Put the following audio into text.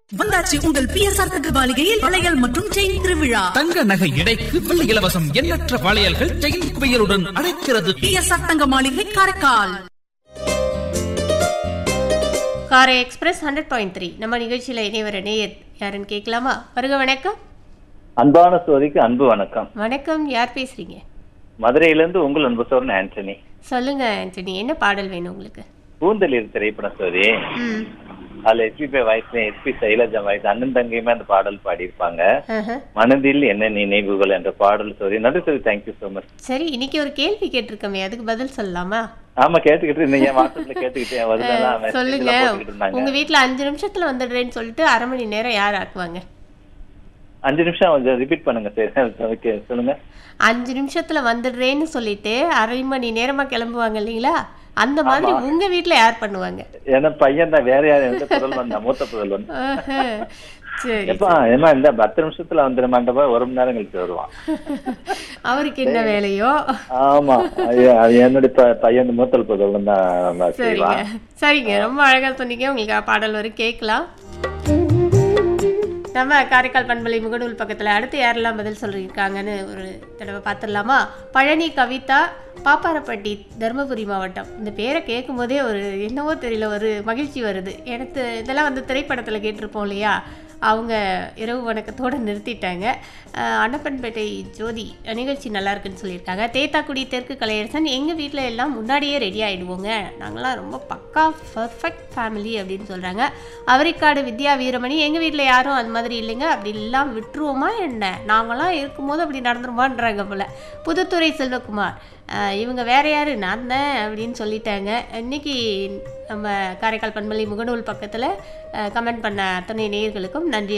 வந்தாச்சு உங்கள் பிஎஸ்ஆர் தங்க மாளிகையில் வளையல் மற்றும் செயின் திருவிழா தங்க நகை எடைக்கு வெள்ளி இலவசம் எண்ணற்ற வளையல்கள் செயின் குவியலுடன் அழைக்கிறது பிஎஸ்ஆர் தங்க மாளிகை காரைக்கால் காரை எக்ஸ்பிரஸ் ஹண்ட்ரட் பாயிண்ட் த்ரீ நம்ம நிகழ்ச்சியில் இணைவர நேயர் யாருன்னு கேட்கலாமா வருக வணக்கம் அன்பான சோதிக்கு அன்பு வணக்கம் வணக்கம் யார் பேசுறீங்க மதுரையிலிருந்து உங்கள் அன்பு சோழன் ஆண்டனி சொல்லுங்க ஆண்டனி என்ன பாடல் வேணும் உங்களுக்கு பூந்தளிர் திரைப்படம் சோதி ம் அதுல எஸ்பிபி வயசுல எஸ்பி சைலஜா வயசு அண்ணன் தங்கையுமே அந்த பாடல் பாடியிருப்பாங்க ஆஹா. மனதில் என்ன நினைவுகள் என்ற பாடல் சோதி நன்றி சோதி தேங்க்யூ ஸோ மச் சரி இன்னைக்கு ஒரு கேள்வி கேட்டிருக்கோமே அதுக்கு பதில் சொல்லலாமா ஆமா கேட்டுக்கிட்டு இருந்தீங்க வாட்ஸ்அப்ல கேட்டுக்கிட்டேன் வருதெல்லாம் message சொல்லுங்க எல்லாம் போட்டுக்கிட்டு இருந்தாங்க உங்க வீட்ல அஞ்சு நிமிஷத்துல வந்துடுறேன்னு சொல்லிட்டு அரை மணி நேரம் யார் ஆக்குவாங்க அஞ்சு நிமிஷம் கொஞ்சம் ரிப்பீட் பண்ணுங்க சரி ஓகே சொல்லுங்க அஞ்சு நிமிஷத்துல வந்துடுறேன்னு சொல்லிட்டு அரை மணி நேரமா கிளம்புவாங்க இல்லைங்களா அந்த மாதிரி உங்க வீட்ல யார் பண்ணுவாங்க ஏன்னா பையன் தான் வேற யாரும் எந்த புதல்வன் தான் மூத்த புதல்வன் ஆஹா. சரி எப்பா ஏமா இந்த பத்து நிமிஷத்துல வந்துடுமாண்டப்ப ஒரு மணி நேரம் கழிச்சு வருவான் அவருக்கு என்ன வேலையோ ஆமா அது- அது என்னுடைய ப- பையன் மூத்தல் புதல்வன் தான் நம்ம சரிங்க செய்வான் சரிங்க ரொம்ப அழகா சொன்னீங்க உங்களுக்கு பாடல் வரும் கேட்கலாம் நம்ம காரைக்கால் பண்பலை முகநூல் பக்கத்துல அடுத்து யாரெல்லாம் பதில் சொல்லியிருக்காங்கன்னு ஒரு தடவை பார்த்துடலாமா பழனி கவிதா பாப்பாரப்பட்டி தருமபுரி மாவட்டம் இந்த பேரை கேட்கும் போதே ஒரு என்னவோ தெரியல ஒரு மகிழ்ச்சி வருது எனக்கு இதெல்லாம் வந்து திரைப்படத்தில் கேட்டிருப்போம் இல்லையா அவங்க இரவு வணக்கத்தோடு நிறுத்திட்டாங்க அஹ் அன்னப்பன்பேட்டை ஜோதி நிகழ்ச்சி நல்லா இருக்குன்னு சொல்லியிருக்காங்க தேத்தாக்குடி தெற்கு கலையரசன் எங்கள் வீட்டில் எல்லாம் முன்னாடியே ரெடி ஆகிடுவோங்க நாங்களாம் ரொம்ப பக்கா பர்ஃபெக்ட் ஃபேமிலி அப்படின்னு சொல்கிறாங்க அவரிக்காடு வித்யா வீரமணி எங்கள் வீட்டில் யாரும் அது மாதிரி இல்லைங்க அப்படி எல்லாம் விட்டுருவோமா என்ன நாங்களாம் இருக்கும்போது அப்படி நடந்துருமான்றாங்க போல புதுத்துறை செல்வகுமார் அஹ் இவங்க வேற யாரு நான் தான் அப்படின்னு சொல்லிட்டாங்க இன்னைக்கு நம்ம காரைக்கால் பண்பலை முகநூல் பக்கத்தில் கமெண்ட் பண்ண அத்தனை நேயர்களுக்கும் நன்றி